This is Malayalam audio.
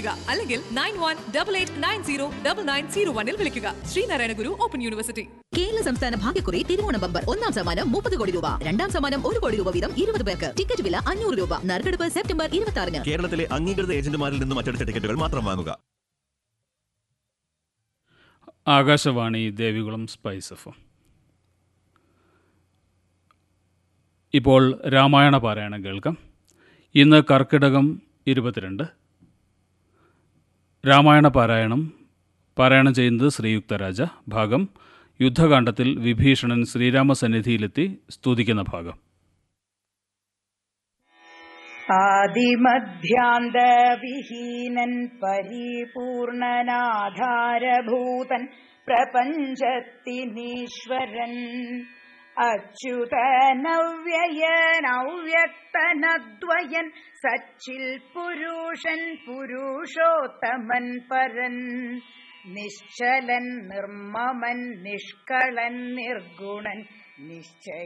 വിളിക്കുക അല്ലെങ്കിൽ nine one double eight nine zero double nine zero വണ്ണിൽ വിളിക്കുക ശ്രീനാരായണ ഗുരു ഓപ്പൺ യൂണിവേഴ്സിറ്റി കേരള സംസ്ഥാന ഭാഗ്യക്കുറി തിരുവോണ ബമ്പർ ഒന്നാം സമ്മാനം മുപ്പത് കോടി രൂപ രണ്ടാം സമ്മാനം ഒരു കോടി രൂപ വീതം ഇരുപത് പേർക്ക് ടിക്കറ്റ് വില അഞ്ഞൂറ് രൂപ നറുക്കെടുപ്പ് സെപ്റ്റംബർ ഇരുപത്തി ആറിന് കേരളത്തിലെ അംഗീകൃത ഏജന്റുമാരിൽ നിന്നും അച്ചടിച്ച ടിക്കറ്റുകൾ മാത്രം വാങ്ങുക ആകാശവാണി ദേവികുളം സ്പൈസ് എഫ് ഇപ്പോൾ രാമായണ പാരായണം കേൾക്കാം ഇന്ന് കർക്കിടകം ഇരുപത്തിരണ്ട് രാമായണ പാരായണം പാരായണം ചെയ്യുന്നത് ശ്രീയുക്തരാജ ഭാഗം യുദ്ധകാണ്ഡത്തിൽ വിഭീഷണൻ ശ്രീരാമസന്നിധിയിലെത്തി സ്തുതിക്കുന്ന ഭാഗം ആദിമധ്യാന്തവിഹീനൻ പരിപൂർണനാധാരഭൂതൻ പ്രപഞ്ചത്തിനീശ്വരൻ അച്യുതനവ്യയനവ്യക്തനദ്വയൻ സച്ചിൽ പുരുഷൻ പുരുഷോത്തമൻ പരൻ നിശ്ചലൻ നിർമ്മമൻ നിഷ്കളൻ നിർഗുണൻ നിശ്ചയ